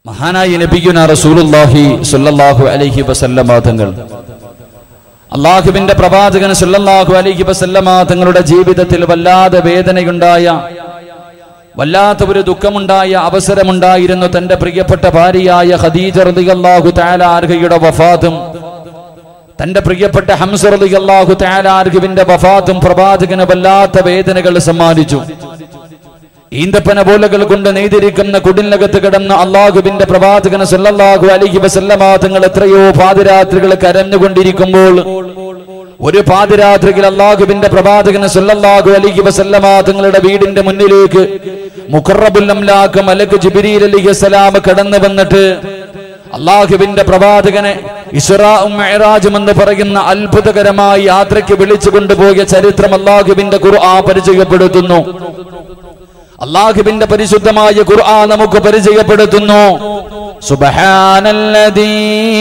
മഹാനായ നബിയുന റസൂലുള്ളാഹി സ്വല്ലല്ലാഹു അലൈഹി വസല്ലമ തങ്ങൾ അള്ളാഹുവിന്റെ പ്രവാചകൻ സല്ലല്ലാഹു അലൈഹി വസല്ലമ തങ്ങളുടെ ജീവിതത്തിൽ വല്ലാതെ വേദനയുണ്ടായ വല്ലാത്ത ഒരു ദുഃഖമുണ്ടായ അവസരമുണ്ടായിരുന്നു തന്റെ പ്രിയപ്പെട്ട ഭാര്യയായ ഖദീജ റളിയല്ലാഹു തആല അർഹയുടെ വഫാത്തും തന്റെ പ്രിയപ്പെട്ട ഹംസ റളിയല്ലാഹു തആല അർഹുവിന്റെ വഫാത്തും പ്രവാചകന് വല്ലാത്ത വേദനകൾ സമ്മാനിച്ചു ഈന്തപ്പന പോലകൾ കൊണ്ട് നെയ്തിരിക്കുന്ന കുടിലകത്ത് കിടന്ന അള്ളാഹുവിന്റെ പ്രവാചകന് സല്ലല്ലാഹു അലൈഹി വസല്ലമ തങ്ങൾ എത്രയോ പാതിരാത്രികൾ കരഞ്ഞുകൊണ്ടിരിക്കുമ്പോൾ ഒരു പാതിരാത്രിയിൽ അള്ളാഹുവിന്റെ പ്രവാചകന് സല്ലല്ലാഹു അലൈഹി വസല്ലമ തങ്ങളുടെ വീടിന്റെ മുന്നിലേക്ക് മുഖറബുൽ അംലാക്ക് മലക്ക് ജിബ്രീൽ അലൈഹിസ്സലാം കടന്നു വന്നിട്ട് അള്ളാഹുവിന്റെ പ്രവാചകനെ ഇസ്രാഉം മെഹറാജും എന്ന് പറയുന്ന അത്ഭുതകരമായ യാത്രയ്ക്ക് വിളിച്ചു കൊണ്ടുപോയ ചരിത്രം അള്ളാഹുവിന്റെ ഖുർആൻ പരിചയപ്പെടുത്തുന്നു അള്ളാഹുവിന്റെ പരിശുദ്ധമായ ഖുർആൻ നമുക്ക് പരിചയപ്പെടുത്തുന്നു സുബ്ഹാനല്ലദീ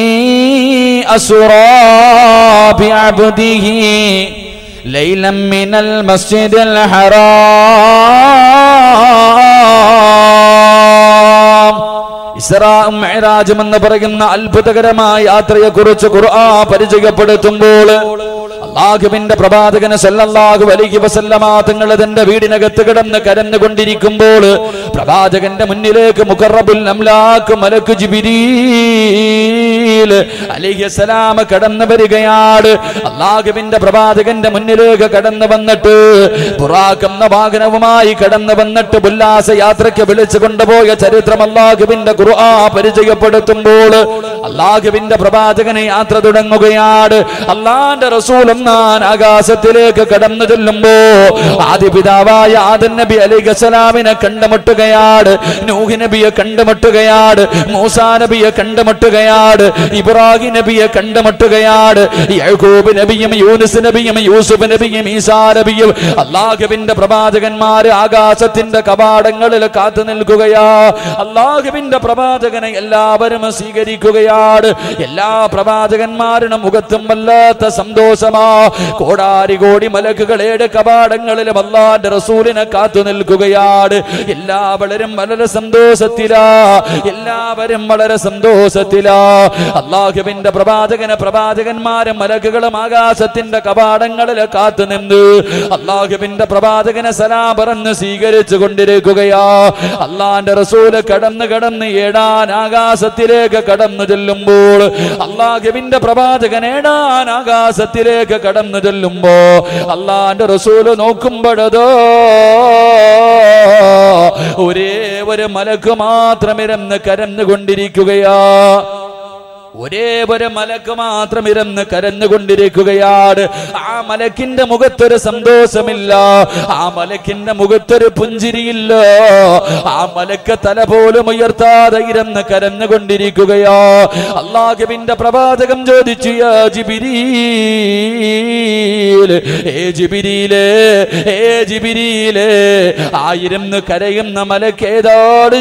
അസ്റാ ബിഅബ്ദിഹി ലൈലം മിനൽ മസ്ജിദിൽ ഹറാം ഇസ്രാഉം മെഹറാജും എന്ന് പറയുന്ന അത്ഭുതകരമായ യാത്രയെ കുറിച്ച് ഖുർആൻ പരിചയപ്പെടുത്തുമ്പോൾ അള്ളാഹുവിന്റെ പ്രവാചകന് സല്ലല്ലാഹു അലൈഹി വസല്ലമ തങ്ങൾ തന്റെ വീടിനകത്ത് കിടന്ന് കരഞ്ഞുകൊണ്ടിരിക്കുമ്പോൾ പ്രവാചകന്റെ മുന്നിലേക്ക് മുഖറബുൽ അംലാക്ക് മലക്ക് ജിബിരീൽ അലൈഹിസ്സലാം കടന്നു വരികയാണ് അള്ളാഹുവിന്റെ പ്രവാചകന്റെ മുന്നിലേക്ക് കടന്നു വന്നിട്ട് ബുറാഖ് എന്ന വാഹനവുമായി കടന്നു വന്നിട്ട് ഉല്ലാസ യാത്രയ്ക്ക് വിളിച്ചു കൊണ്ടുപോയ ചരിത്രം അള്ളാഹുവിന്റെ ഖുർആൻ പരിചയപ്പെടുത്തുമ്പോൾ അള്ളാഹുവിന്റെ പ്രവാചകനെ യാത്ര തുടങ്ങുകയാണ് അള്ളാന്റെ റസൂൽ ഒന്നാൻ ആകാശത്തിലേക്ക് കടന്നു ചെല്ലുമ്പോ ആദ്യ പിതാവായ ആദൻ നബി അലൈഹി സലാമിനെ കണ്ടുമുട്ടുകയാണ് നൂഹി നബിയെ കണ്ടുമുട്ടുകയാണ് മൂസാ നബിയെ കണ്ടുമുട്ടുകയാണ് ഇബ്രാഹിം നബിയെ കണ്ടുമുട്ടുകയാണ് യഹൂബ് നബിയും യൂനുസ് നബിയും യൂസുഫ് നബിയും ഈസാ നബിയും അള്ളാഹുവിന്റെ പ്രവാചകന്മാര് ആകാശത്തിന്റെ കവാടങ്ങളിൽ കാത്തു നിൽക്കുകയാ അള്ളാഹുവിന്റെ പ്രവാചകനെ എല്ലാവരും സ്വീകരിക്കുകയാണ് എല്ലാ പ്രവാചകന്മാരുടെ മുഖത്തും വല്ലാത്ത സന്തോഷമാ കോടാരി കോടി മലക്കുകളേടെ കവാടങ്ങളിലും അള്ളാന്റെ റസൂലിനെ കാത്തു നിൽക്കുകയാണ് എല്ലാവരും വളരെ സന്തോഷത്തിലാ എല്ലാവരും വളരെ സന്തോഷത്തിലാ അള്ളാഹുവിന്റെ പ്രവാചകനെ പ്രവാചകന്മാരും മലക്കുകളും ആകാശത്തിന്റെ കവാടങ്ങളിൽ കാത്തു നിന്ന് അള്ളാഹുവിന്റെ പ്രവാചകനെ സലാം പറഞ്ഞ് സ്വീകരിച്ചു കൊണ്ടിരിക്കുകയാ അള്ളാന്റെ റസൂല് കടന്ന് കടന്ന് ഏടാൻ ആകാശത്തിലേക്ക് കടന്നു ചെല്ലുമ്പോൾ അള്ളാഹുവിന്റെ പ്രവാചകൻ ഏടാൻ ആകാശത്തിലേക്ക് കടന്നു ചെല്ലുമ്പോ അള്ളാന്റെ റസൂല് നോക്കുമ്പോഴതോ ഒരേ ഒരു മലക്ക് മാത്രം ഇരന്ന് കരന്നുകൊണ്ടിരിക്കുകയാ ഒരേ ഒരു മലക്ക് മാത്രം ഇരുന്ന് കരഞ്ഞുകൊണ്ടിരിക്കുകയാണ് ആ മലക്കിന്റെ മുഖത്തൊരു സന്തോഷമില്ല ആ മലക്കിന്റെ മുഖത്തൊരു പുഞ്ചിരിയില്ല ആ മലക്ക് തല പോലും ഉയർത്താതെ ഇരുന്ന് കരഞ്ഞുകൊണ്ടിരിക്കുകയാ അള്ളാഹുവിന്റെ പ്രവാചകം ചോദിച്ചു യാ ജിബിരീൽ ഏ ജിബിരിയിലെ ഏ ജിബിരിയിലെ ആയിരുന്ന് കരയുന്ന മലക്കേതാണ്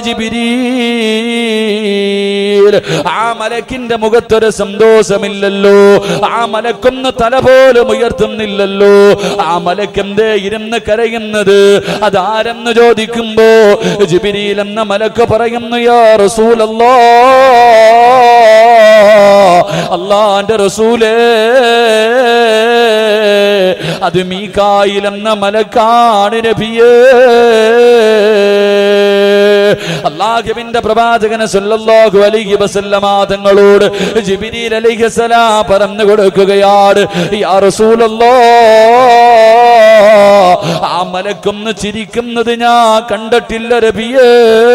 ജിബിരീൽ ആ മലക്കിന്റെ മുഖത്തൊരു സന്തോഷമില്ലല്ലോ ആ മലക്കൊന്ന് തല പോലും ഉയർത്തുന്നില്ലല്ലോ ആ മലക്കെന്തേ ഇരുന്ന് കരയുന്നത് അതാരെന്ന് ചോദിക്കുമ്പോ ജിബിരിയിൽ എന്ന മലക്ക് പറയുന്നു യാ റസൂലല്ലോ അള്ളാന്റെ റസൂലേ അത് മീക്കായിൽ എന്ന മലക്കാണ് നബിയേ അള്ളാഹുവിന്റെ പ്രവാചകന് സല്ലല്ലാഹു അലൈഹി വസല്ലമ തങ്ങളോട് ജിബ്രീൽ അലൈഹിസ്സലാം പറഞ്ഞു കൊടുക്കുകയാണ് യാ റസൂലല്ലാഹ് ആ മലക്കൊന്ന് ചിരിക്കുന്നത് ഞാൻ കണ്ടിട്ടില്ല രബിയേ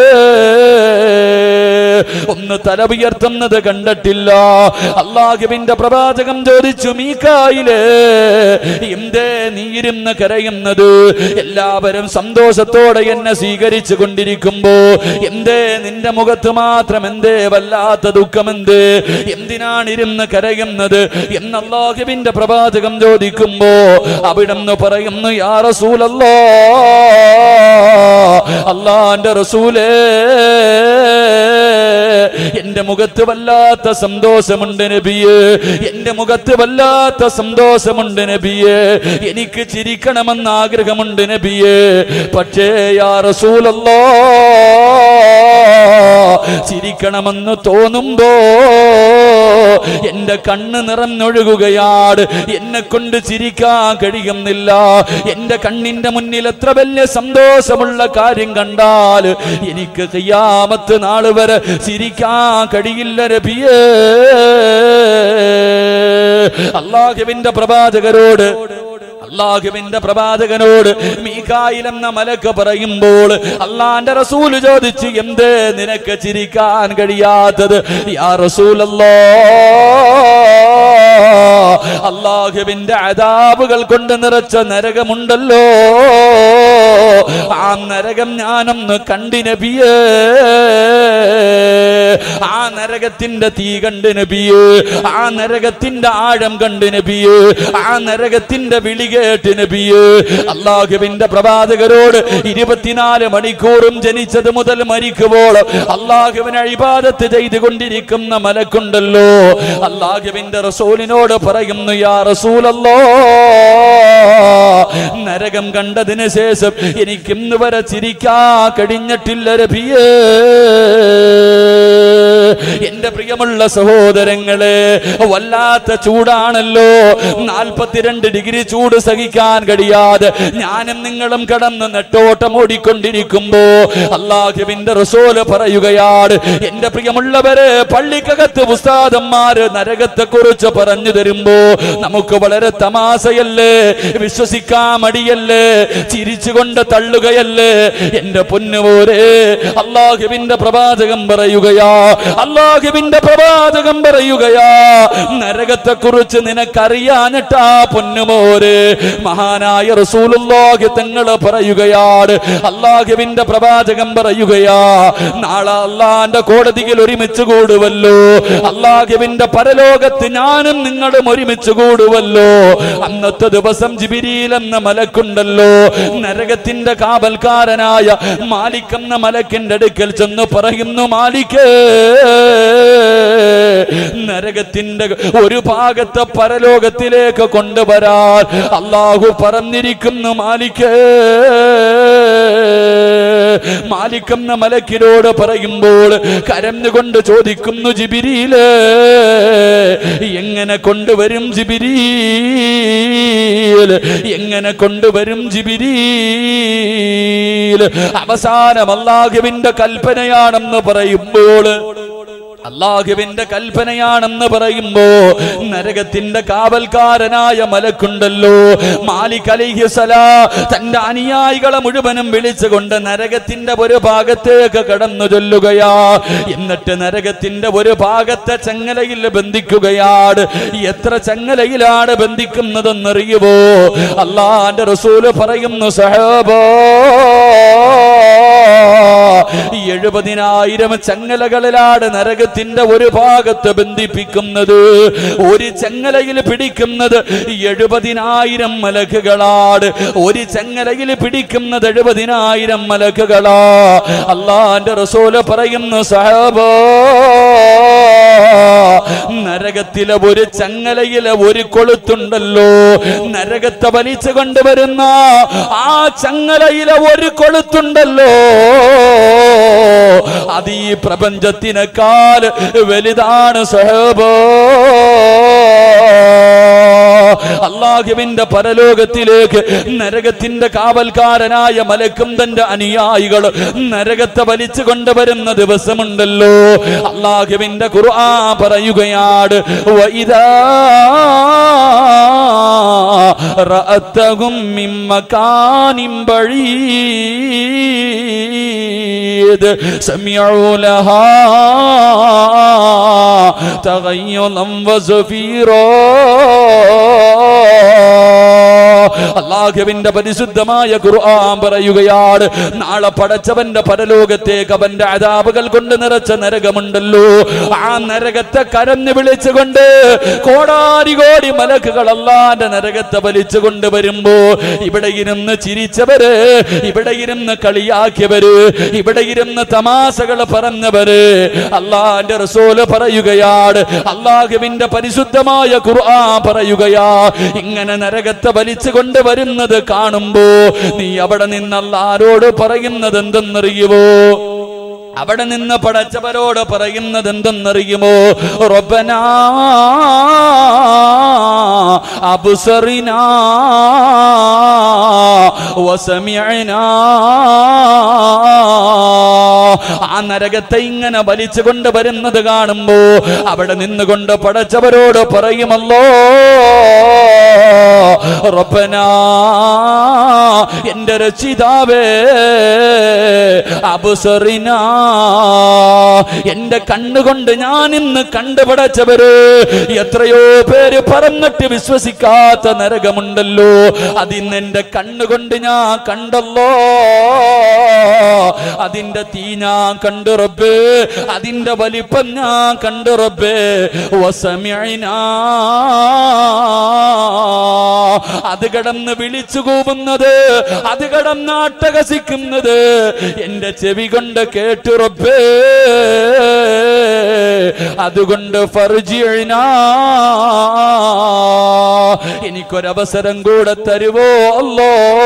ഒന്ന് തല ഉയർത്തുന്നത് കണ്ടിട്ടില്ല അള്ളാഹുവിന്റെ പ്രവാചകം ചോദിച്ചു മീക്കായില് എന്തേ നീ ഇരുന്ന് കരയുന്നത് എല്ലാവരും സന്തോഷത്തോടെ എന്നെ സ്വീകരിച്ചു കൊണ്ടിരിക്കുമ്പോ എന്തേ നിന്റെ മുഖത്ത് മാത്രം എന്തേ വല്ലാത്ത ദുഃഖമെന്ത് എന്തിനാണ് ഇരുന്ന് കരയുന്നത് എന്ന് അള്ളാഹുവിന്റെ പ്രവാചകം ചോദിക്കുമ്പോ അവിടെന്ന് പറയുന്നു യാ റസൂലല്ലോ അള്ളാന്റെ റസൂലേ എന്റെ മുഖത്ത് വല്ലാത്ത സന്തോഷമുണ്ട് നബിയേ എന്റെ മുഖത്ത് വല്ലാത്ത സന്തോഷമുണ്ട് നബിയേ എനിക്ക് ചിരിക്കണമെന്ന് ആഗ്രഹമുണ്ട് നബിയേ പക്ഷേ യാ റസൂലല്ലോ ചിരിക്കണമെന്ന് തോന്നുമ്പോ എന്റെ കണ്ണ് നിറഞ്ഞൊഴുകുകയാണ് എന്നെ കൊണ്ട് ചിരിക്കാൻ കഴിയുന്നില്ല എന്റെ കണ്ണിന്റെ മുന്നിൽ എത്ര വലിയ സന്തോഷമുള്ള കാര്യം കണ്ടാൽ എനിക്ക് കയ്യാമത്ത് നാള് വരെ ചിരിക്കാൻ കഴിയില്ല രബിയേ അള്ളാഹുവിന്റെ പ്രവാചകരോട് അള്ളാഹുവിന്റെ പ്രവാചകനോട് മീകായിൽ എന്ന മലക്ക് പറയുമ്പോൾ അള്ളാന്റെ റസൂല് ചോദിച്ചു എന്ത് നിനക്ക് ചിരിക്കാൻ കഴിയാത്തത് യാ റസൂലല്ലോ അള്ളാഹുവിന്റെ അതാബുകൾ കൊണ്ട് നിറച്ച നരകമുണ്ടല്ലോ ആ നരകം ഞാനൊന്ന് കണ്ടി നബിയേ ആ നരകത്തിന്റെ തീ കണ്ട് നബിയേ ആ നരകത്തിന്റെ ആഴം കണ്ട് നബിയേ ആ നരകത്തിന്റെ വിളി കേട്ട് നബിയേ അള്ളാഹുവിന്റെ പ്രവാചകരോട് ഇരുപത്തിനാല് മണിക്കൂറും ജനിച്ചത് മുതൽ മരിക്കുമ്പോൾ അള്ളാഹുവിനെ അഴിബാദത്ത് ചെയ്തുകൊണ്ടിരിക്കുന്ന മലക്കുണ്ടല്ലോ അള്ളാഹുവിന്റെ റസൂലിനോട് പറയുന്നു യാ റസൂലല്ലോ നരകം കണ്ടതിന് ശേഷം എനിക്ക് ഇന്ന് വരെ ചിരിക്കാ കഴിഞ്ഞിട്ടില്ല രബിയേ എന്റെ പ്രിയമുള്ള സഹോദരങ്ങളെ വല്ലാത്ത ചൂടാണല്ലോ നാൽപ്പത്തിരണ്ട് ഡിഗ്രി ചൂട് സഹിക്കാൻ കഴിയാതെ ഞാനും നിങ്ങളും കടന്ന് നെട്ടോട്ടം ഓടിക്കൊണ്ടിരിക്കുമ്പോ അള്ളാഹുവിന്റെ റസോല് പറയുകയാണ് എന്റെ പ്രിയമുള്ളവരെ പള്ളിക്കകത്ത് ഉസ്താദന്മാര് നരകത്തെ കുറിച്ച് പറഞ്ഞു തരുമ്പോ നമുക്ക് വളരെ തമാശയല്ലേ വിശ്വസിക്കാൻ മടിയല്ലേ ചിരിച്ചുകൊണ്ട് തള്ളുകയല്ലേ എന്റെ പൊന്നുപോരെ അള്ളാഹുവിന്റെ പ്രവാചകം പറയുകയാ അള്ളാഹുവിന്റെ പ്രവാചകം പറയുകയാ നരകത്തെ കുറിച്ച് നിനക്കറിയാനിട്ടാ പൊന്നുമോര് മഹാനായ റസൂലുള്ളാഹി തങ്ങൾ പറയുകയാണ് അള്ളാഹുവിന്റെ പ്രവാചകം പറയുകയാ നാളെ അള്ളാന്റെ കോടതിയിൽ ഒരുമിച്ച് കൂടുവല്ലോ അള്ളാഹുവിന്റെ പരലോകത്ത് ഞാനും നിങ്ങളും ഒരുമിച്ച് കൂടുവല്ലോ അന്നത്തെ ദിവസം ജിബിരിയിൽ എന്ന മലക്കുണ്ടല്ലോ നരകത്തിന്റെ കാവൽക്കാരനായ മാലിക് എന്ന മലക്കിന്റെ അടുക്കൽ ചെന്ന് പറയുന്നു മാലിക്കേ നരകത്തിന്റെ ഒരു ഭാഗത്തെ പരലോകത്തിലേക്ക് കൊണ്ടുവരാൻ അള്ളാഹു പറഞ്ഞിരിക്കുന്നു മാലിക്കേ മാലിക്കെന്ന മലക്കിനോട് പറയുമ്പോൾ കരഞ്ഞുകൊണ്ട് ചോദിക്കുന്നു ജിബിരിയില് എങ്ങനെ കൊണ്ടുവരും ജിബിരീൽ എങ്ങനെ കൊണ്ടുവരും ജിബിരീൽ അവസാനം അള്ളാഹുവിന്റെ കൽപ്പനയാണെന്ന് പറയുമ്പോൾ അള്ളാഹുവിന്റെ കൽപ്പനയാണെന്ന് പറയുമ്പോ നരകത്തിന്റെ കാവൽക്കാരനായ മലക്കുണ്ടല്ലോ മാലിക് അലിഹിസല തന്റെ അനുയായികളെ മുഴുവനും വിളിച്ചുകൊണ്ട് നരകത്തിന്റെ ഒരു ഭാഗത്തേക്ക് കടന്നു ചൊല്ലുകയാ എന്നിട്ട് നരകത്തിന്റെ ഒരു ഭാഗത്തെ ചങ്ങലയിൽ ബന്ധിക്കുകയാണ് എത്ര ചങ്ങലയിലാണ് ബന്ധിക്കുന്നതെന്നറിയുവോ അള്ളാന്റെ റസൂല് പറയുന്നു സഹബോ എഴുപതിനായിരം ചങ്ങലകളിലാണ് നരകത്തിന്റെ ഒരു ഭാഗത്ത് ബന്ധിപ്പിക്കുന്നത് ഒരു ചങ്ങലയിൽ പിടിക്കുന്നത് എഴുപതിനായിരം മലക്കുകളാണ് ഒരു ചങ്ങലയിൽ പിടിക്കുന്നത് എഴുപതിനായിരം മലക്കുകളാ അള്ളാന്റെ റസൂല് പറയുന്നു സഹബോ നരകത്തിലെ ഒരു ചങ്ങലയിലെ ഒരു കൊളുത്തുണ്ടല്ലോ നരകത്തെ വലിച്ചു കൊണ്ടുവരുന്ന ആ ചങ്ങലയിലെ ഒരു കൊളുത്തുണ്ടല്ലോ അത് ഈ പ്രപഞ്ചത്തിനേക്കാൾ വലുതാണ് സഹബോ അള്ളാഹുവിന്റെ പരലോകത്തിലേക്ക് നരകത്തിന്റെ കാവൽക്കാരനായ മലക്കും തന്റെ അനുയായികൾ നരകത്തെ വലിച്ചു കൊണ്ടുവരുന്ന ദിവസമുണ്ടല്ലോ അള്ളാഹുവിന്റെ ഖുർആ പറയുകയാണ് വഇദാ റഅത്തഹും മിൻ മകാനിൻ ബഈദ് സമിഉ ലഹാ തഗയ്യുദൻ വസഫീറാ അള്ളാഹുവിന്റെ പരിശുദ്ധമായ ഖുർആൻ പറയുകയാണ് നാളെ പടച്ചവന്റെ പരലോകത്തേക്ക് അവന്റെ അതാപുകൾ കൊണ്ട് നിറച്ച നരകമുണ്ടല്ലോ ആ നരകത്തെ കരഞ്ഞു വിളിച്ചുകൊണ്ട് കോടാരി കോടി മലക്കുകൾ അല്ലാന്റെ നരകത്തെ വലിച്ചു കൊണ്ടുവരുമ്പോ ഇവിടെ ഇരുന്ന് ചിരിച്ചവര് ഇവിടെ ഇരുന്ന് കളിയാക്കിയവര് ഇവിടെ ഇരുന്ന് തമാശകൾ പറഞ്ഞവര് അള്ളാന്റെ റസൂല് പറയുകയാണ് അള്ളാഹുവിന്റെ പരിശുദ്ധമായ ഖുർആൻ പറയുകയാ ഇങ്ങനെ നരകത്തെ വലിച്ചു കൊണ്ടുവരുന്നത് കാണുമ്പോ നീ അവിടെ നിന്നല്ല ആരോട് പറയുന്നത് എന്തെന്നറിയുവോ അവിടെ നിന്ന് പടച്ചവരോട് പറയുന്നത് എന്തെന്നറിയുമോ റബ്ബനാ അബുസറിനാ വസമിഅനാ ആ നരകത്തെ ഇങ്ങനെ വലിച്ചുകൊണ്ട് വരുന്നത് കാണുമ്പോ അവിടെ നിന്നുകൊണ്ട് പടച്ചവരോട് പറയുമല്ലോ റബ്ബനാ എന്റെ രക്ഷിതാവേ അബുസറിനാ എന്റെ കണ്ണുകൊണ്ട് ഞാൻ ഇന്ന് കണ്ടുപടച്ചവര് എത്രയോ പേര് പറഞ്ഞിട്ട് വിശ്വസിക്കാത്ത നരകമുണ്ടല്ലോ അതിന്ന് എന്റെ കണ്ണുകൊണ്ട് ഞാൻ കണ്ടല്ലോ അതിന്റെ തീ ഞാൻ കണ്ടു റബ്ബേ അതിന്റെ വലിപ്പം ഞാൻ കണ്ടു റബ്ബേ വസമിഅനാ അത് കടന്ന് വിളിച്ചു കൂവുന്നത് അത് കടന്ന് അട്ടഹസിക്കുന്നത് എന്റെ ചെവി കൊണ്ട് കേട്ടു റബ്ബേ അതുകൊണ്ട് ഫർജിഅനാ എനിക്കൊരവസരം കൂടെ തരുവോ അല്ലോ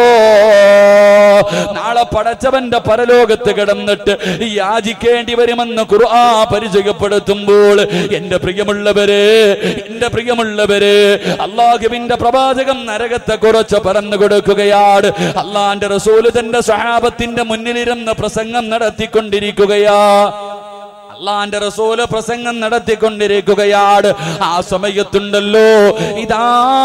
നാളെ പടച്ചവന്റെ പരലോകത്ത് കിടന്നിട്ട് യാചിക്കേണ്ടി വരുമെന്ന് ഖുർആ പരിചയപ്പെടുത്തുമ്പോൾ എന്റെ പ്രിയമുള്ളവര് എന്റെ പ്രിയമുള്ളവര് അള്ളാഹുവിന്റെ പ്രവാചകം നരകത്തെ കുറിച്ച് പറഞ്ഞു കൊടുക്കുകയാണ് അള്ളാന്റെ റസൂല് തന്റെ സഹാബത്തിന്റെ മുന്നിലിരുന്ന് പ്രസംഗം നടത്തിക്കൊണ്ടിരിക്കുകയാ അള്ളാന്റെ റസൂല് പ്രസംഗം നടത്തിക്കൊണ്ടിരിക്കുകയാണ് ആ സമയത്തുണ്ടല്ലോ ഇതാ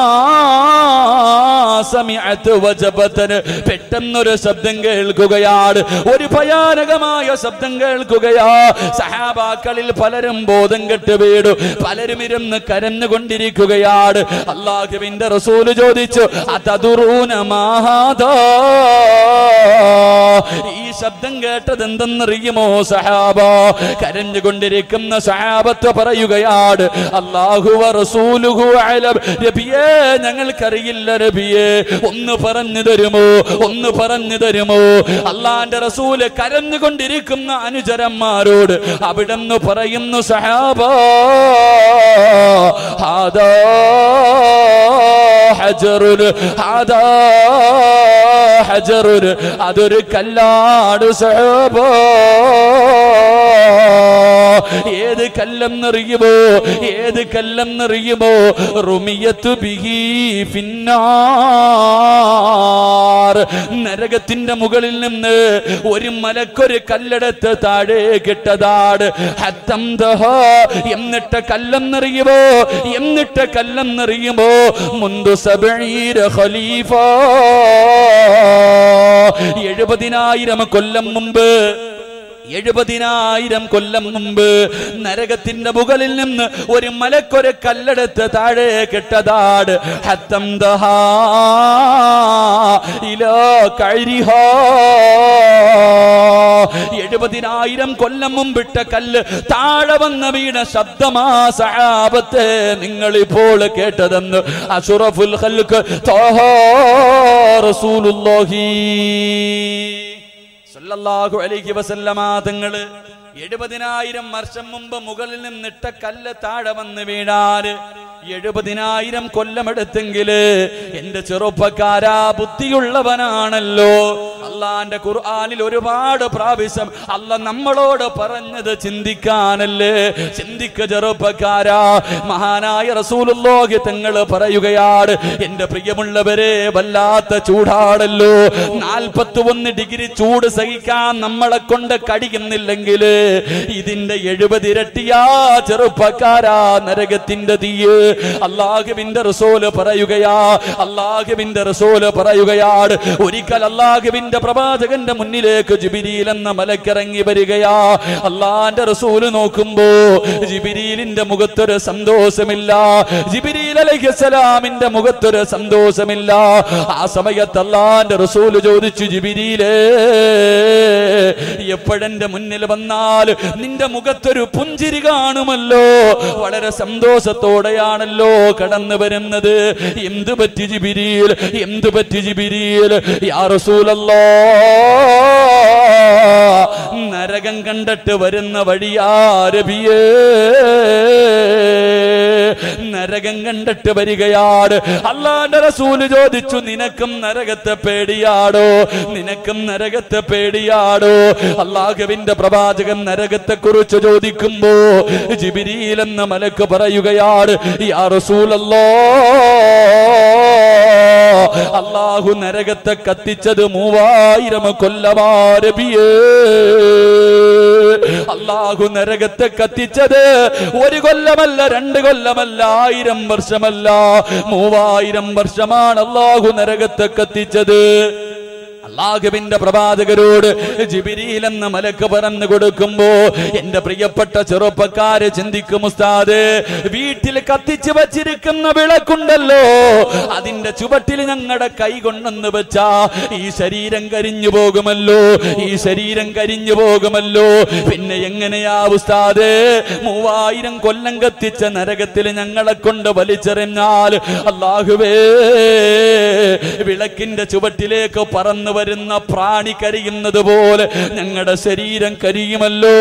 സമിഅത്ത് വജബത്തന് പെട്ടെന്നൊരു ശബ്ദം കേൾക്കുകയാണ് ഒരു ഭയാനകമായ ശബ്ദം കേൾക്കുകയാ സഹാബാക്കളിൽ പലരും ബോധം കെട്ട് വീടു പലരും ഇരുന്ന് കരഞ്ഞുകൊണ്ടിരിക്കുകയാണ് അള്ളാഹുവിന്റെ റസൂല് ചോദിച്ചു അതതുറൂന മാഹാദാ ഈ ശബ്ദം കേട്ടത് എന്തെന്നറിയുമോ സഹാബ കരഞ്ഞുകൊണ്ടിരിക്കുന്ന സഹാബത്ത് പറയുകയാണ് അള്ളാഹു റസൂലുഹു അലം നബിയേ ഞങ്ങൾക്കറിയില്ല നബിയേ ഒന്ന് പറഞ്ഞു തരുമോ ഒന്ന് പറഞ്ഞു തരുമോ അള്ളാന്റെ റസൂല് കരഞ്ഞുകൊണ്ടിരിക്കുന്ന അനുചരന്മാരോട് അവിടെന്ന് പറയുന്നു സഹാബ ഹാദാ ഹജറുൽ ഹാദാ ഹജറുൽ അതൊരു കല്ലാട് സഹബ ഏത് കല്ലെന്നറിയുമോ ഏത് കല്ലെന്നറിയുമോ റുമിയത്തു ബിഹി ഫിന്നാർ നരകത്തിന്റെ മുകളിൽ നിന്ന് ഒരു മലക്കൊരു കല്ലെടുത്ത് താഴെ കിട്ടതാണ് ഹത്തം ദഹ എന്നിട്ട് കല്ലെന്നറിയുമോ എന്നിട്ട് കല്ലെന്നറിയുമോ മുന്തു സബീര ഖലീഫ എഴുപതിനായിരം കൊല്ലം മുമ്പ് എഴുപതിനായിരം കൊല്ലം മുമ്പ് നരകത്തിന്റെ മുകളിൽ നിന്ന് ഒരു മലക്കൊരു കല്ലെടുത്ത് താഴെ കെട്ടതാട് ഹത്തം ദഹാ ഇലോ കഴിഹോ എഴുപതിനായിരം കൊല്ലം മുമ്പിട്ട കല്ല് താഴെ വന്ന വീണ ശബ്ദമാ സഹാബത്തെ നിങ്ങൾ ഇപ്പോൾ കേട്ടതെന്ന് അഷുറഫുൽ ഖൽക്ക് ത്വാഹാ റസൂലുള്ളാഹി സല്ലല്ലാഹു അലൈഹി വസല്ലമ തങ്ങള് എഴുപതിനായിരം വർഷം മുമ്പ് മുകളിൽ നിന്നിട്ട കല്ല് താഴെ വന്ന് വീണാല് എഴുപതിനായിരം കൊല്ലമെടുത്തെങ്കില് എന്റെ ചെറുപ്പക്കാരാ ബുദ്ധിയുള്ളവനാണല്ലോ അള്ളാന്റെ ഖുർആനിൽ ഒരുപാട് പ്രാവശ്യം അല്ല നമ്മളോട് പറഞ്ഞത് ചിന്തിക്കാനല്ലേ ചിന്തിക്ക ചെറുപ്പക്കാരാ മഹാനായ റസൂലുള്ളാഹി തങ്ങൾ പറയുകയാണ് എന്റെ പ്രിയമുള്ളവരെ വല്ലാത്ത ചൂടാണല്ലോ നാൽപ്പത്തി ഒന്ന് ഡിഗ്രി ചൂട് സഹിക്കാൻ നമ്മളെ കൊണ്ട് കടിയുന്നില്ലെങ്കിൽ ഇതിന്റെ എഴുപത് ഇരട്ടിയാ ചെറുപ്പക്കാരാ നരകത്തിന്റെ തീയ് അള്ളാഹുവിന്റെ റസൂല് പറയുകയാ അള്ളാഹുവിന്റെ റസൂല് പറയുകയാണ് ഒരിക്കൽ അള്ളാഹുവിന്റെ പ്രവാചകന്റെ മുന്നിലേക്ക് ജിബിരിയിൽ എന്ന മലക്കിറങ്ങി വരികയാ അള്ളാന്റെ റസൂല് നോക്കുമ്പോ ജിബിരിലിന്റെ മുഖത്തൊരു സന്തോഷമില്ല ജിബിരിൽ അലൈഹിസ്സലാമിന്റെ മുഖത്തൊരു സന്തോഷമില്ല ആ സമയത്ത് അള്ളാന്റെ റസൂല് ചോദിച്ചു ജിബിരിയിലേ എപ്പോഴെന്റെ മുന്നിൽ വന്നാൽ നിന്റെ മുഖത്തൊരു പുഞ്ചിരി കാണുമല്ലോ വളരെ സന്തോഷത്തോടെയാണല്ലോ കടന്നു വരുന്നത് എന്തു പറ്റി ജിബിരിയിൽ എന്തു പറ്റി ജിബിരിയിൽ യാ റസൂലല്ലോ നരകം കണ്ടിട്ട് വരുന്ന വഴിയാരബിയേ നരകം കണ്ടിട്ട് വരികയാണ് അള്ളാന്റെ റസൂല് ചോദിച്ചു നിനക്കും നരകത്തെ പേടിയാടോ നിനക്കും നരകത്തെ പേടിയാടോ അള്ളാഹുവിന്റെ പ്രവാചകൻ നരകത്തെ കുറിച്ച് ചോദിക്കുമ്പോ ജിബിരിയിൽ എന്ന മലക്ക് പറയുകയാണ് യാ റസൂലല്ലോ അള്ളാഹു നരകത്തെ കത്തിച്ചത് മൂവായിരം കൊല്ലമാരബിയേ അള്ളാഹു നരകത്തെ കത്തിച്ചത് ഒരു കൊല്ലമല്ല രണ്ട് കൊല്ലമല്ല ആയിരം വർഷമല്ല മൂവായിരം വർഷമാണ് അള്ളാഹു നരകത്തെ കത്തിച്ചത് അള്ളാഹുവിന്റെ പ്രവാചകരോട് ജിബിരിയിൽ എന്ന മലക്ക് പറഞ്ഞു കൊടുക്കുമ്പോ എന്റെ പ്രിയപ്പെട്ട ചെറുപ്പക്കാര് ചിന്തിക്കും ഉസ്താദ് വീട്ടിൽ കത്തിച്ചു വച്ചിരിക്കുന്ന വിളക്കുണ്ടല്ലോ അതിന്റെ ചുവട്ടിൽ ഞങ്ങളുടെ കൈ കൊണ്ടെന്ന് വെച്ചാ ഈ ശരീരം കരിഞ്ഞു പോകുമല്ലോ ഈ ശരീരം കരിഞ്ഞു പോകുമല്ലോ പിന്നെ എങ്ങനെയാ ഉസ്താദ് മൂവായിരം കൊല്ലം കത്തിച്ച നരകത്തിൽ ഞങ്ങളെ കൊണ്ട് വലിച്ചെറിഞ്ഞാൽ അള്ളാഹുവേ വിളക്കിന്റെ ചുവട്ടിലേക്ക് പറന്നു വരുന്ന പ്രാണി കരിയുന്നത് പോലെ ഞങ്ങളുടെ ശരീരം കരിയുമല്ലോ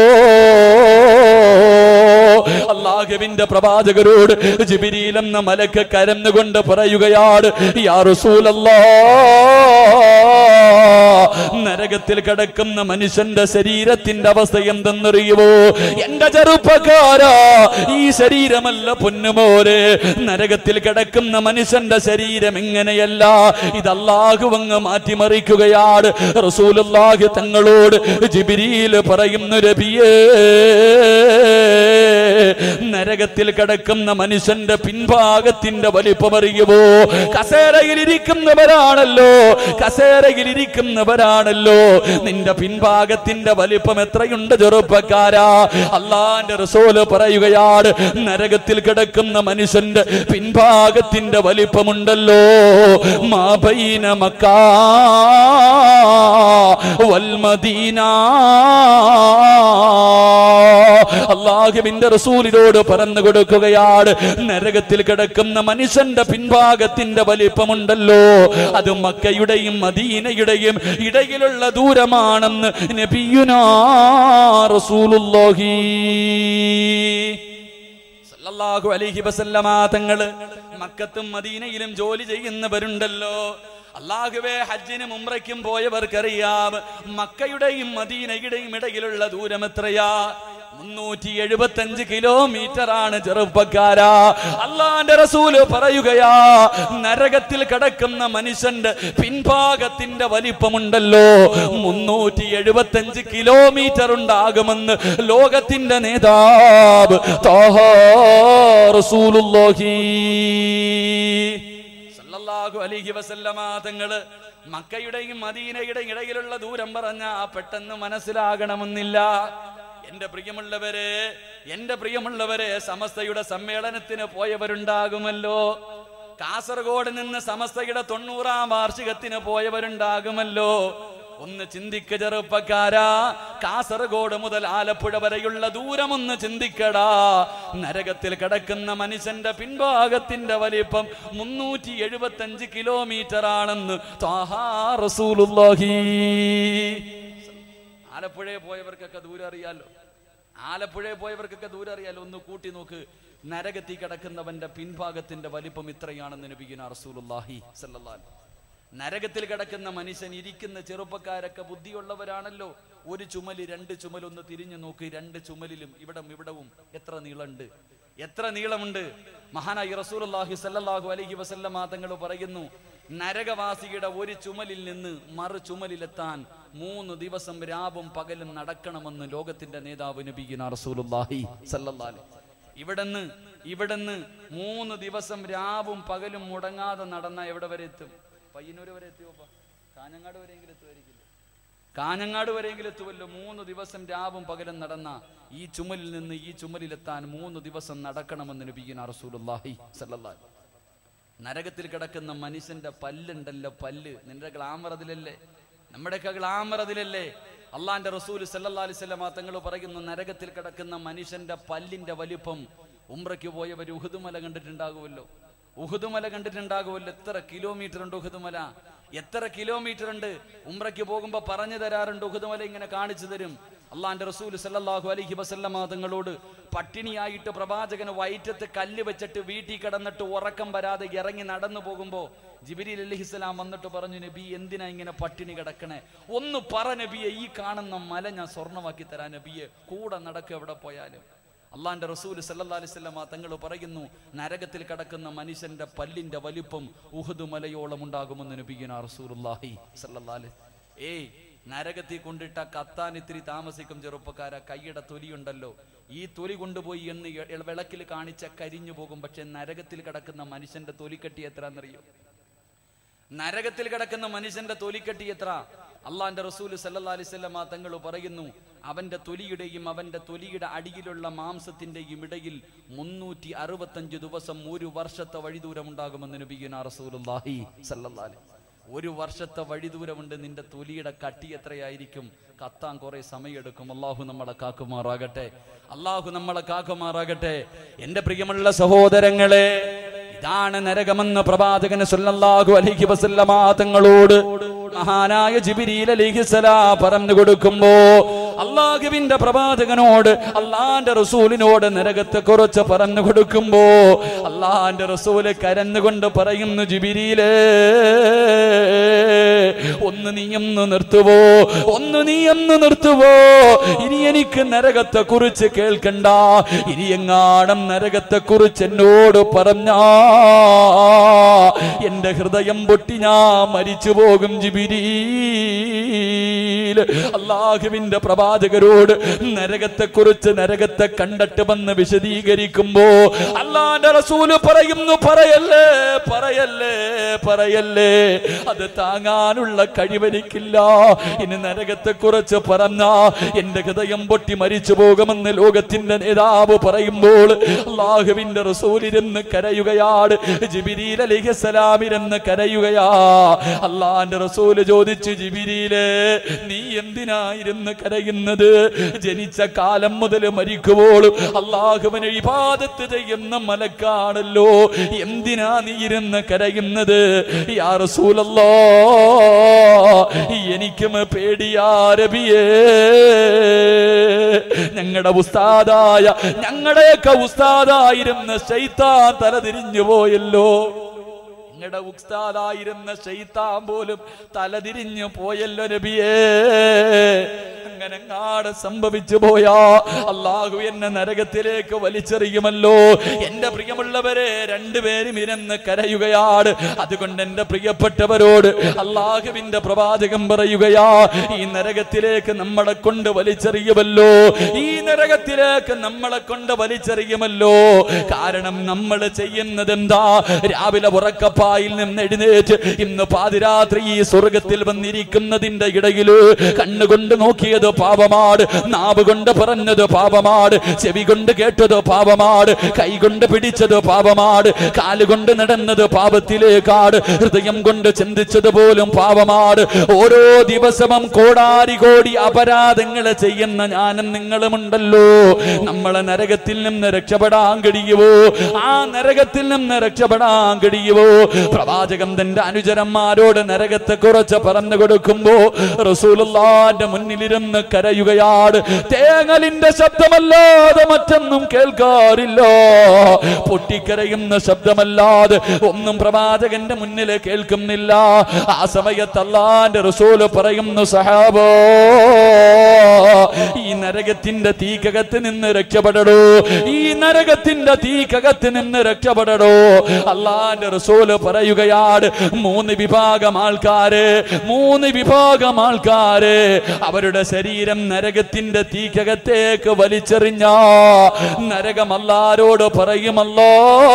അള്ളാഹുവിന്റെ പ്രവാചകരോട് ജിബിരിയിൽ എന്ന മലക്ക് കരന്നുകൊണ്ട് പറയുകയാണ് യാ റസൂലല്ലാ നരകത്തിൽ കിടക്കുന്ന മനുഷ്യന്റെ ശരീരത്തിന്റെ അവസ്ഥ എന്തെന്നറിയുമോ എന്റെ ചെറുപ്പക്കാരാ ഈ ശരീരമല്ല പൊന്നുമോരെ നരകത്തിൽ കിടക്കുന്ന മനുഷ്യന്റെ ശരീരം എങ്ങനെയല്ല ഇത് അല്ലാഹു അങ്ങ് മാറ്റിമറിക്കുകയാണ് റസൂലുള്ളാഹി തങ്ങളോട് ജിബിരിയിൽ പറയുന്നു രബിയേ നരകത്തിൽ കിടക്കുന്ന മനുഷ്യന്റെ പിൻഭാഗത്തിന്റെ വലിപ്പമറിയുമോ കസേരയിൽ ഇരിക്കുന്നവരാണല്ലോ കസേരയിൽ ഇരിക്കുന്നവരാണല്ലോ നിന്റെ പിൻഭാഗത്തിന്റെ വലിപ്പം എത്രയുണ്ട് ചെറുപ്പക്കാരാ അള്ളാന്റെ റസോല് പറയുകയാണ് നരകത്തിൽ കിടക്കുന്ന മനുഷ്യന്റെ പിൻഭാഗത്തിന്റെ വലിപ്പമുണ്ടല്ലോ മാബൈന മക്കാ വൽമദീന അള്ളാഹുവിന്റെ റസൂലിനോട് പറഞ്ഞു കൊടുക്കുകയാണ് നരകത്തിൽ കിടക്കുന്ന മനുഷ്യന്റെ പിൻഭാഗത്തിന്റെ വലിപ്പമുണ്ടല്ലോ അത് മക്കയുടെയും മദീനയുടെയും ഇടയിലുള്ള ദൂരമാണെന്ന് നബിയുനാ റസൂലുള്ളാഹി സല്ലല്ലാഹു അലൈഹി വസല്ലമ തങ്ങള് മക്കത്തും മദീനയിലും ജോലി ചെയ്യുന്നവരുണ്ടല്ലോ അള്ളാഹുവേ ഹജ്ജിനും ഉംറയ്ക്കും പോയവർക്കറിയാം മക്കയുടെയും മദീനയുടെയും ഇടയിലുള്ള ദൂരം എത്രയാ മുന്നൂറ്റി എഴുപത്തി അഞ്ച് കിലോമീറ്റർ ആണ് ചെറുപ്പക്കാരാ അള്ളാന്റെ റസൂല് പറയുകയാ നരകത്തിൽ കിടക്കുന്ന മനുഷ്യന്റെ പിൻഭാഗത്തിന്റെ വലിപ്പമുണ്ടല്ലോ മുന്നൂറ്റി എഴുപത്തി അഞ്ച് കിലോമീറ്റർ ഉണ്ടാകുമെന്ന് ലോകത്തിന്റെ നേതാവ് താഹാ റസൂലുള്ളാഹി സല്ലല്ലാഹു അലൈഹി വസല്ലമ തങ്ങള് മക്കയുടെയും മദീനയുടെയും ഇടയിലുള്ള ദൂരം പറഞ്ഞ പെട്ടെന്ന് മനസ്സിലാകണമെന്നില്ല എന്റെ പ്രിയമുള്ളവരെ എന്റെ പ്രിയമുള്ളവരെ സമസ്തയുടെ സമ്മേളനത്തിന് പോയവരുണ്ടാകുമല്ലോ കാസർഗോഡ് നിന്ന് സമസ്തയുടെ തൊണ്ണൂറാം വാർഷികത്തിന് പോയവരുണ്ടാകുമല്ലോ ഒന്ന് ചിന്തിക്ക ചെറുപ്പക്കാരാ കാസർഗോഡ് മുതൽ ആലപ്പുഴ വരെയുള്ള ദൂരം ഒന്ന് ചിന്തിക്കടാ നരകത്തിൽ കിടക്കുന്ന മനുഷ്യന്റെ പിൻഭാഗത്തിന്റെ വലിപ്പം മുന്നൂറ്റി എഴുപത്തി അഞ്ച് കിലോമീറ്റർ ആണെന്ന് ത്വാഹാ റസൂലുള്ളാഹി ആലപ്പുഴയിൽ പോയവർക്കൊക്കെ ദൂരം അറിയാലോ ആലപ്പുഴയിൽ പോയവർക്കൊക്കെ ദൂരം അറിയാലോ ഒന്ന് കൂട്ടി നോക്ക് നരകത്തിൽ കിടക്കുന്നവന്റെ പിൻഭാഗത്തിന്റെ വലിപ്പം ഇത്രയാണെന്ന് നബിഗുന റസൂലുള്ളാഹി സല്ലല്ലാഹു നരകത്തിൽ കിടക്കുന്ന മനുഷ്യൻ ഇരിക്കുന്ന ചെറുപ്പക്കാരൊക്കെ ബുദ്ധിയുള്ളവരാണല്ലോ ഒരു ചുമല് രണ്ട് ചുമലൊന്ന് തിരിഞ്ഞു നോക്കി രണ്ട് ചുമലിലും ഇവിടം ഇവിടവും എത്ര നീളമുണ്ട് എത്ര നീളമുണ്ട് മഹാനായി റസൂലുള്ളാഹി സല്ലല്ലാഹു അലൈഹി വസല്ലമ തങ്ങൾ പറയുന്നു നരകവാസിയുടെ ഒരു ചുമലിൽ നിന്ന് മറു ചുമലിലെത്താൻ മൂന്ന് ദിവസം രാവും പകലും നടക്കണമെന്ന് ലോകത്തിന്റെ നേതാവ് നബിഗുന റസൂലുള്ളാഹി സല്ലല്ലാഹു അലൈഹി ഇവിടുന്ന് ഇവിടുന്ന് മൂന്ന് ദിവസം രാവും പകലും മുടങ്ങാതെ നടന്ന എവിടെ വരെ എത്തും പയ്യന്നൂര് വരെ എത്തിയോപ്പ കാഞ്ഞങ്ങാട് വരെയെങ്കിലും എത്തുമായിരിക്കില്ല കാഞ്ഞങ്ങാട് വരെയെങ്കിലും എത്തുമല്ലോ മൂന്ന് ദിവസം രാവും പകലും നടന്ന ഈ ചുമലിൽ നിന്ന് ഈ ചുമലിലെത്താൻ മൂന്ന് ദിവസം നടക്കണമെന്ന് നബിഗുന റസൂലുള്ളാഹി സല്ലല്ലാഹു അലൈഹി നരകത്തിൽ കിടക്കുന്ന മനുഷ്യന്റെ പല്ലുണ്ടല്ലോ പല്ല് നിന്റെ ഗ്ലാമർ അതിലല്ലേ നമ്മുടെയൊക്കെ ഗ്ലാമർ അതിലല്ലേ അള്ളാന്റെ റസൂൽ സല്ലല്ലാഹു അലൈഹി വസല്ലമ തങ്ങൾ പറയുന്നു നരകത്തിൽ കിടക്കുന്ന മനുഷ്യന്റെ പല്ലിന്റെ വലിപ്പം ഉംറയ്ക്ക് പോയവർ ഉഹുദുമല കണ്ടിട്ടുണ്ടാകുമല്ലോ ഉഹുദുമല കണ്ടിട്ടുണ്ടാകുമല്ലോ എത്ര കിലോമീറ്റർ ഉണ്ട് ഉഹുദുമല എത്ര കിലോമീറ്റർ ഉണ്ട് ഉംറയ്ക്ക് പോകുമ്പോ പറഞ്ഞു തരാറുണ്ട് ഉഹുദുമല ഇങ്ങനെ കാണിച്ചു തരും അള്ളാന്റെ റസൂൽ സല്ലല്ലാഹു അലൈഹി വസല്ലമ തങ്ങളോട് പട്ടിണിയായിട്ട് പ്രവാചകന് വയറ്റത്ത് കല്ല് വെച്ചിട്ട് വീട്ടിൽ കിടന്നിട്ട് ഉറക്കം വരാതെ ഇറങ്ങി നടന്നു പോകുമ്പോ ജിബിരിൽ അലഹിസ്സലാം വന്നിട്ട് പറഞ്ഞു നബി എന്തിനാ ഇങ്ങനെ പട്ടിണി കിടക്കണേ ഒന്ന് പറ നബിയെ ഈ കാണുന്ന മല ഞാൻ സ്വർണ്ണമാക്കി തരാൻ നബിയെ കൂടെ നടക്കുക എവിടെ പോയാലും അള്ളാന്റെ റസൂൽ സല്ലല്ലാഹു അലൈഹി വസല്ലമ തങ്ങൾ പറയുന്നു നരകത്തിൽ കിടക്കുന്ന മനുഷ്യന്റെ പല്ലിന്റെ വലിപ്പം ഉഹദ് മലയോളം ഉണ്ടാകുമെന്ന് നബിയുന റസൂലുള്ളാഹി സല്ലല്ലാഹു അലൈഹി ഏയ് നരകത്തിൽ കൊണ്ടിട്ട കത്താൻ ഇത്തിരി താമസിക്കും ചെറുപ്പക്കാര കൈയുടെ തൊലിയുണ്ടല്ലോ ഈ തൊലി കൊണ്ടുപോയി എന്ന് എ- വിളക്കിൽ കാണിച്ച കരിഞ്ഞു പോകും പക്ഷെ നരകത്തിൽ കിടക്കുന്ന മനുഷ്യന്റെ തൊലിക്കട്ടി എത്രയെന്നറിയോ നരകത്തിൽ കിടക്കുന്ന മനുഷ്യന്റെ തൊലിക്കട്ടി എത്ര അള്ളാന്റെ റസൂൽ സല്ലല്ലാഹു അലൈഹി വസല്ലമ തങ്ങൾ പറയുന്നു അവന്റെ തൊലിയുടെയും അവന്റെ തൊലിയുടെ അടിയിലുള്ള മാംസത്തിന്റെയും ഇടയിൽ മുന്നൂറ്റി അറുപത്തഞ്ച് ദിവസം ഒരു വർഷത്തെ വഴിദൂരം ഉണ്ടാകുമെന്ന് നബിയുന റസൂലുള്ളാഹി സല്ലല്ലാഹു അലൈഹി ഒരു വർഷത്തെ വഴിദൂരമുണ്ട് നിന്റെ തൊലിയുടെ കട്ടി എത്രയായിരിക്കും കത്താൻ കുറെ സമയമെടുക്കും അള്ളാഹു നമ്മളെ കാക്കുമാറാകട്ടെ അള്ളാഹു നമ്മളെ കാക്കുമാറാകട്ടെ എന്റെ പ്രിയമുള്ള സഹോദരങ്ങളെ ഇതാണ് നരകമെന്ന് പ്രവാചകന് സല്ലല്ലാഹു അലൈഹി വസല്ലമ തങ്ങളോട് മഹാനായ ജിബിരിൽ അലിഹിസലാ പറഞ്ഞു കൊടുക്കുമ്പോ അള്ളാഹുവിന്റെ പ്രവാചകനോട് അള്ളാന്റെ റസൂലിനോട് നരകത്തെ കുറിച്ച് പറഞ്ഞു കൊടുക്കുമ്പോ അള്ളാന്റെ റസൂല് കരന്നുകൊണ്ട് പറയുന്നു ജിബിരിയിലേ ഒന്ന് നീ ഒന്ന് നിർത്തുവോ ഒന്ന് നീ ഒന്ന് നിർത്തുവോ ഇനി എനിക്ക് നരകത്തെ കുറിച്ച് കേൾക്കണ്ട ഇനി എങ്ങാണം നരകത്തെ കുറിച്ച് എന്നോട് പറഞ്ഞാ എന്റെ ഹൃദയം പൊട്ടി ഞാൻ മരിച്ചു പോകും ജിബിരീ അള്ളാഹുവിന്റെ പ്രവാചകരോട് നരകത്തെ കുറിച്ച് നരകത്തെ കണ്ടിട്ട് വന്ന് വിശദീകരിക്കുമ്പോ അള്ളാന്റെ റസൂല് പറയുന്നു പറയല്ലേ പറയല്ലേ പറയല്ലേ അത് താങ്ങാനുള്ള കഴിവെനിക്കില്ല ഇനി നരകത്തെ കുറിച്ച് പറഞ്ഞ എന്റെ ഹൃദയം പൊട്ടി മരിച്ചു പോകുമെന്ന് ലോകത്തിന്റെ നേതാവ് പറയുമ്പോൾ അള്ളാഹുവിന്റെ റസൂലിരുന്ന് കരയുകയാണ് ജിബിരിൽ അലിഹസലാമിരുന്ന് കരയുകയാ അള്ളാന്റെ റസൂല് ചോദിച്ചു ജിബിരിയിലെ നീ എന്തിനായിരുന്നു കരയുന്നത് ജനിച്ച കാലം മുതൽ മരിക്കുമ്പോഴും അള്ളാഹുവിനെ ഇബാദത്ത് ചെയ്യുന്ന മലക്കാണല്ലോ എന്തിനാ നീ ഇരുന്ന് കരയുന്നത് യാ റസൂലല്ലോ എനിക്കും പേടിയാരബിയേ ഞങ്ങളുടെ ഉസ്താദായ ഞങ്ങളുടെയൊക്കെ ഉസ്താദായിരുന്ന ശൈത്താൻ തലതിരിഞ്ഞു പോയല്ലോ ഞങ്ങളുടെ ഉസ്താദായിരുന്ന ശൈത്താൻ പോലും തലതിരിഞ്ഞു പോയല്ലോ നബിയേ അങ്ങനെ അങ്ങാട് സംഭവിച്ചു പോയാ അള്ളാഹു എന്നെ നരകത്തിലേക്ക് വലിച്ചെറിയുമല്ലോ എന്റെ പ്രിയമുള്ളവരെ രണ്ടുപേരും ഇരുന്ന് കരയുകയാണ് അതുകൊണ്ട് എന്റെ പ്രിയപ്പെട്ടവരോട് അള്ളാഹുവിന്റെ പ്രവാചകം പറയുകയാ ഈ നരകത്തിലേക്ക് നമ്മളെ കൊണ്ട് വലിച്ചെറിയുമല്ലോ ഈ നരകത്തിലേക്ക് നമ്മളെ കൊണ്ട് വലിച്ചെറിയുമല്ലോ കാരണം നമ്മൾ ചെയ്യുന്നത് എന്താ രാവിലെ ഉറക്കപ്പായിൽ നിന്ന് എഴുന്നേറ്റ് ഇന്ന് പാതിരാത്രി ഈ സ്വർഗത്തിൽ വന്നിരിക്കുന്നതിന്റെ ഇടയില് കണ്ണുകൊണ്ട് നോക്കിയത് പാപമാട് നാവ് കൊണ്ട് പറഞ്ഞത് പാപമാട് ചെവി കൊണ്ട് കേട്ടത് പാപമാട് കൈ കൊണ്ട് പിടിച്ചത് പാപമാട് കാലുകൊണ്ട് നടന്നത് പാപത്തിലേക്കാട് ഹൃദയം കൊണ്ട് ചിന്തിച്ചത് പോലും പാപമാട് ഓരോ ദിവസവും കോടാരി കോടി അപരാധങ്ങൾ ചെയ്യുന്ന ഞാനും നിങ്ങളുമുണ്ടല്ലോ നമ്മളെ നരകത്തിൽ നിന്ന് രക്ഷപ്പെടാൻ കഴിയുവോ ആ നരകത്തിൽ നിന്ന് രക്ഷപ്പെടാൻ കഴിയുവോ പ്രവാചകൻ തന്റെ അനുചരന്മാരോട് നരകത്തെ കുറച്ച് പറഞ്ഞു കൊടുക്കുമ്പോ റസൂലുള്ളാന്റെ മുന്നിലിരുന്ന് കരയുകയാണ് തേങ്ങലിന്റെ ശബ്ദമല്ലാതെ മറ്റൊന്നും കേൾക്കാറില്ല പൊട്ടിക്കരയുന്ന ശബ്ദമല്ലാതെ ഒന്നും പ്രവാചകന്റെ മുന്നിൽ കേൾക്കുന്നില്ല ആ സമയത്ത് അള്ളാന്റെ റസൂല് പറയുന്നു സഹാബോ ഈ നരകത്തിന്റെ തീക്കകത്ത് നിന്ന് രക്ഷപ്പെടടോ ഈ നരകത്തിന്റെ തീക്കകത്ത് നിന്ന് രക്ഷപ്പെടടോ അള്ളാന്റെ റസൂല് പറയുകയാണ് മൂന്ന് വിഭാഗം ആൾക്കാര് മൂന്ന് വിഭാഗം ആൾക്കാര് അവരുടെ ശരീരം നരകത്തിന്റെ തീക്കകത്തേക്ക് വലിച്ചെറിഞ്ഞ നരകം അല്ലാരോട് പറയുമല്ലോ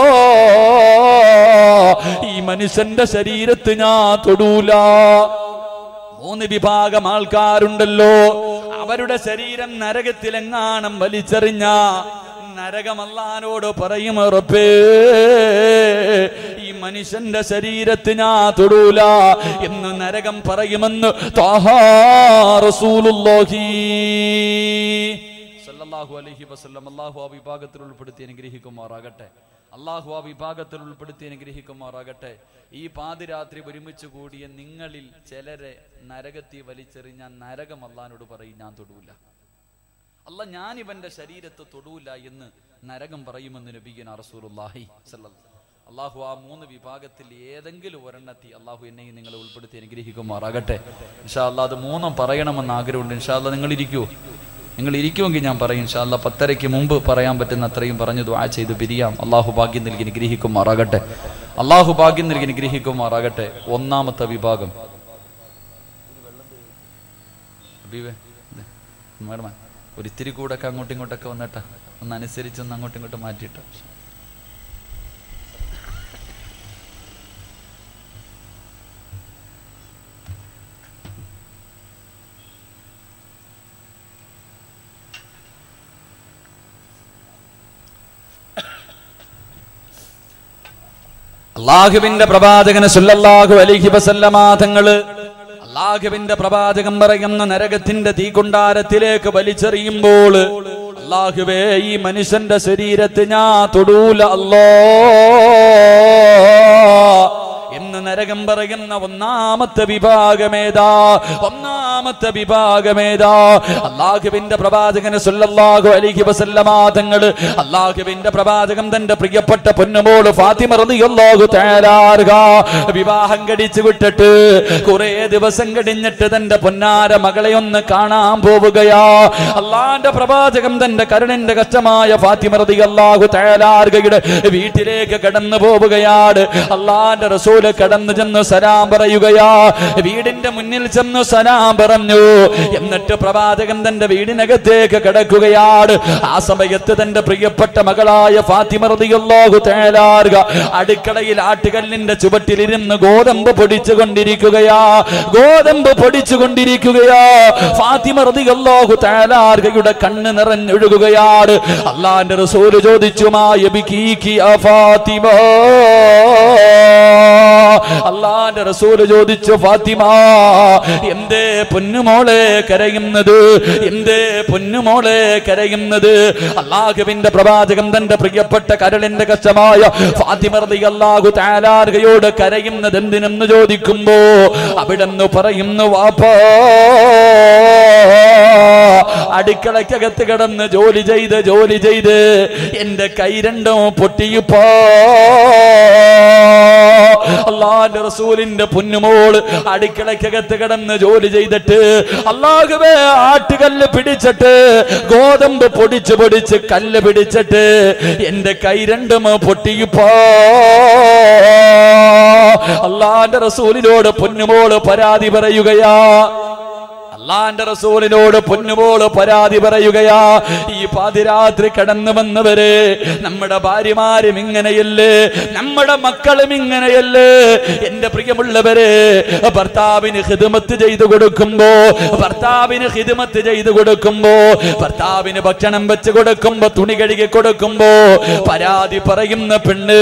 ഈ മനുഷ്യന്റെ ശരീരത്ത് ഞാൻ തൊടൂല മൂന്ന് വിഭാഗം ആൾക്കാരുണ്ടല്ലോ അവരുടെ ശരീരം നരകത്തിലെങ്ങാണം വലിച്ചെറിഞ്ഞ നരകമല്ലാനോട് പറയും ഉറപ്പേ ഈ മനുഷ്യന്റെ ശരീരത്ത് ഞാൻ തൊടൂല എന്ന് നരകം പറയുമെന്ന് ത്വാഹാ റസൂലുള്ളാഹി സല്ലല്ലാഹു അലൈഹി വസല്ലം അല്ലാഹു ആ വിഭാഗത്തിൽ ഉൾപ്പെടുത്തി അനുഗ്രഹിക്കുമാറാകട്ടെ അള്ളാഹു ആ വിഭാഗത്തിൽ ഉൾപ്പെടുത്തി അനുഗ്രഹിക്കുമാറാകട്ടെ ഈ പാതിരാത്രി ഒരുമിച്ച് കൂടിയ നിങ്ങളിൽ ചിലരെ നരകത്തി വലിച്ചെറിഞ്ഞാൽ നരകം അള്ളഹാനോട് പറയും ഞാൻ തൊടൂല അല്ല ഞാൻ ഇവന്റെ ശരീരത്തെ തൊടൂല എന്ന് നരകം പറയുമെന്ന് നബിഗൻ റസൂലുള്ളാഹി സല്ലല്ലാഹു അള്ളാഹു ആ മൂന്ന് വിഭാഗത്തിൽ ഏതെങ്കിലും ഒരെണ്ണത്തി അള്ളാഹു എന്നെയും നിങ്ങളെ ഉൾപ്പെടുത്തി അനുഗ്രഹിക്കുമാറാകട്ടെ ഇൻഷാ അല്ലാ അത് മൂന്നും പറയണമെന്ന് ആഗ്രഹമുണ്ട് ഇൻഷാ അല്ലാ നിങ്ങൾ ഇരിക്കൂ നിങ്ങൾ ഇരിക്കുമെങ്കിൽ ഞാൻ പറയും ഇൻഷാ അല്ലാ പത്തരയ്ക്ക് മുമ്പ് പറയാൻ പറ്റുന്ന അത്രയും പറഞ്ഞു ദ്വാ ചെയ്ത് പിരിയാം അള്ളാഹു ഭാഗ്യം നൽകി അനുഗ്രഹിക്കുമാറാകട്ടെ അള്ളാഹു ഭാഗ്യം നൽകി അനുഗ്രഹിക്കുമാറാകട്ടെ ഒന്നാമത്തെ വിഭാഗം ഹബീബേ ഇത് മേഡമേ ഒരിത്തിരി കൂടൊക്കെ അങ്ങോട്ടും ഇങ്ങോട്ടൊക്കെ വന്നിട്ടാ ഒന്ന് അനുസരിച്ചൊന്ന് അങ്ങോട്ടും ഇങ്ങോട്ടും മാറ്റിയിട്ടോ അള്ളാഹുവിന്റെ പ്രവാചകന് സുല്ലല്ലാഹു അലൈഹി വസല്ലമ തങ്ങള് അള്ളാഹുവിന്റെ പ്രവാചകൻ പറയുന്ന നരകത്തിന്റെ തീകുണ്ടാരത്തിലേക്ക് വലിച്ചെറിയുമ്പോൾ അള്ളാഹുവേ ഈ മനുഷ്യന്റെ ശരീരത്തെ ഞാൻ തൊടൂല അല്ലോ എന്ന് നരകം പറയുന്ന ഒന്നാമത്തെ വിഭാഗമേതാ ഒന്നാമത്തെ വിഭാഗമേതാ അള്ളാഹുവിന്റെ പ്രവാചകന് സുല്ലല്ലാഹു അലൈഹി വസല്ലമ തങ്ങള് അള്ളാഹുവിന്റെ പ്രവാചകൻ തന്റെ പ്രിയപ്പെട്ട പൊന്നുമോള് ഫാത്തിമ റളിയല്ലാഹു തആലാർഹ വിവാഹം കഴിച്ചു വിട്ടിട്ട് കുറെ ദിവസം കഴിഞ്ഞിട്ട് തന്റെ പൊന്നാര മകളെ ഒന്ന് കാണാൻ പോവുകയാ അള്ളാന്റെ പ്രവാചകൻ തന്റെ കരുണിന്റെ കഷ്ടമായ ഫാത്തിമ റളിയല്ലാഹു തആലാർഹയുടെ വീട്ടിലേക്ക് കടന്നു പോവുകയാണ് അള്ളാന്റെ റസൂല് കടന്നു ചെന്ന് സലാം പറയുകയാ വീടിന്റെ മുന്നിൽ ചെന്ന് സലാം പറഞ്ഞു എന്നിട്ട് പ്രവാചകൻ തന്റെ വീടിനകത്തേക്ക് കിടക്കുകയാണ് ആ സമയത്ത് തന്റെ പ്രിയപ്പെട്ട മകളായ ഫാത്തിമ റളിയല്ലാഹു തആലാർഹ അടുക്കളയിൽ ആട്ടുകല്ലിന്റെ ചുവട്ടിലിരുന്ന് ഗോതമ്പ് പൊടിച്ചു കൊണ്ടിരിക്കുകയാ ഗോതമ്പ് പൊടിച്ചു കൊണ്ടിരിക്കുകയാ ഫാത്തിമ റളിയല്ലാഹു തആലാർഹയുടെ കണ്ണ് നിറഞ്ഞൊഴുകുകയാണ് അള്ളാന്റെ റസൂല് ചോദിച്ചു മാ യബികീകി ആ ഫാത്തിമ അള്ളാന്റെ റസൂല് ചോദിച്ചു ഫാത്തിമ എന്തേ പൊന്നുമോളെ കരയുന്നത് എന്തേ പൊന്നുമോളെ കരയുന്നത് അള്ളാഹുവിന്റെ പ്രവാചകൻ തന്റെ പ്രിയപ്പെട്ട കരളിന്റെ കഷ്ടമായ ഫാത്തിമ അള്ളാഹു താലാർഹയോട് കരയുന്നത് എന്തിനെന്ന് ചോദിക്കുമ്പോ അവിടെന്ന് പറയുന്നു വാപ്പാ അടുക്കളക്കകത്ത് കിടന്ന് ജോലി ചെയ്ത് ജോലി ചെയ്ത് എന്റെ കൈ രണ്ടും പൊട്ടിയപ്പോ അള്ളാന്റെ റസൂലിന്റെ പൊന്നുമോള് അടുക്കളക്കകത്ത് കിടന്ന് ജോലി ചെയ്തിട്ട് അള്ളാഹുവേ ആട്ടുകല്ല് പിടിച്ചിട്ട് ഗോതമ്പ് പൊടിച്ച് പൊടിച്ച് കല്ല് പിടിച്ചിട്ട് എന്റെ കൈ രണ്ടും പൊട്ടിയപ്പോ അള്ളാന്റെ റസൂലിനോട് പൊന്നുമോള് പരാതി പറയുകയാ അള്ളാന്റെ റസൂലിനോട് പൊന്നുപോള് പരാതി പറയുകയാ ഈ പാതിരാത്രി കടന്നു വന്നവര് നമ്മുടെ ഭാര്യമാരും ഇങ്ങനെയല്ലേ നമ്മുടെ മക്കളും ഇങ്ങനെയല്ലേ എന്റെ പ്രിയമുള്ളവര് ഭർത്താവിന് ഹിദമത്ത് ചെയ്തു കൊടുക്കുമ്പോ ഭർത്താവിന് ഹിദമത്ത് ചെയ്തു കൊടുക്കുമ്പോ ഭർത്താവിന് ഭക്ഷണം വെച്ച് കൊടുക്കുമ്പോ തുണി കഴുകി കൊടുക്കുമ്പോ പരാതി പറയുന്ന പെണ്ണ്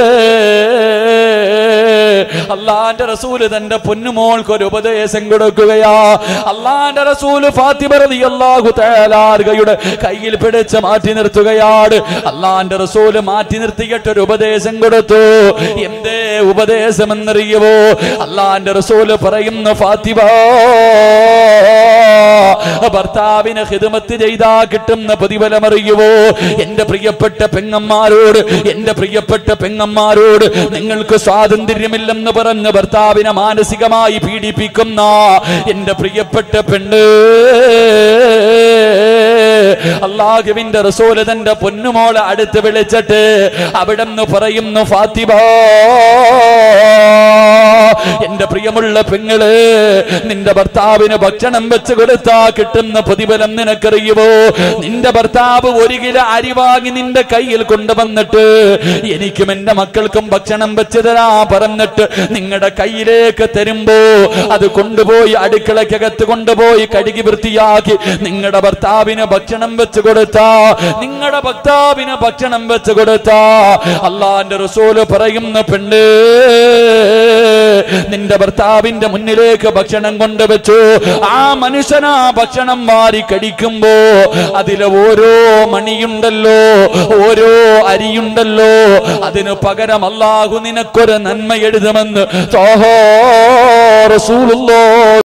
അള്ളാന്റെ റസൂല് തന്റെ പൊന്നുമോൾക്ക് ഒരു ഉപദേശം കൊടുക്കുകയാ അള്ളാന്റെ റസൂല് ഫാത്തിമ റളിയല്ലാഹു തആലാർഗയുടെ കയ്യിൽ പിടിച്ച് മാറ്റി നിർത്തുകയാണ് അള്ളാന്റെ റസൂല് മാറ്റി നിർത്തിയിട്ട് ഒരു ഉപദേശം കൊടുത്തു എന്തേ ഉപദേശം എന്നറിയുവോ അള്ളാന്റെ റസൂല് പറയുന്നു ഫാത്തിമ ഭർത്താവിന് ഹിദമത്ത് ചെയ്താ കിട്ടുന്ന പ്രതിഫലം അറിയുവോ എന്റെ പ്രിയപ്പെട്ട പെങ്ങന്മാരോട് എന്റെ പ്രിയപ്പെട്ട പെങ്ങന്മാരോട് നിങ്ങൾക്ക് സ്വാതന്ത്ര്യമില്ലെന്ന് പറഞ്ഞ് ഭർത്താവിനെ മാനസികമായി പീഡിപ്പിക്കുന്ന എന്റെ പ്രിയപ്പെട്ട പെണ്ണ് അള്ളാഹുവിന്റെ റസൂല് തന്റെ പൊന്നുമോളെ അടുത്ത് വിളിച്ചിട്ട് അവിടെ നിന്ന് പറയുന്നു ഫാത്തിമ എന്റെ പ്രിയമുള്ള പെങ്ങള് നിന്റെ ഭർത്താവിന് ഭക്ഷണം വെച്ച് കൊടുത്താ കിട്ടുന്ന പ്രതിഫലം നിനക്കറിയുമോ നിന്റെ ഭർത്താവ് ഒരു കിലോ അരി വാങ്ങി നിന്റെ കയ്യിൽ കൊണ്ടുവന്നിട്ട് എനിക്കും എന്റെ മക്കൾക്കും ഭക്ഷണം വെച്ച് തരാ പറഞ്ഞിട്ട് നിങ്ങളുടെ കയ്യിലേക്ക് തരുമ്പോ അത് കൊണ്ടുപോയി അടുക്കളക്കകത്ത് കൊണ്ടുപോയി കഴുകി വൃത്തിയാക്കി നിങ്ങളുടെ ഭർത്താവിന് ഭക്ഷണം വെച്ച് കൊടുത്താ നിങ്ങളുടെ ഭർത്താവിന് ഭക്ഷണം വെച്ച് കൊടുത്താ അള്ളാന്റെ റസൂല് പറയുന്ന പെണ്ണ് നിന്റെ ഭർത്താവിന്റെ മുന്നിലേക്ക് ഭക്ഷണം കൊണ്ടുവച്ചു ആ മനുഷ്യനാ ഭക്ഷണം മാറി കടിക്കുമ്പോ അതിലെ ഓരോ മണിയുണ്ടല്ലോ ഓരോ അരിയുണ്ടല്ലോ അതിന് പകരം അള്ളാഹു നിനക്കൊരു നന്മ എഴുതുമെന്ന് തോഹോ റസൂലുള്ളോ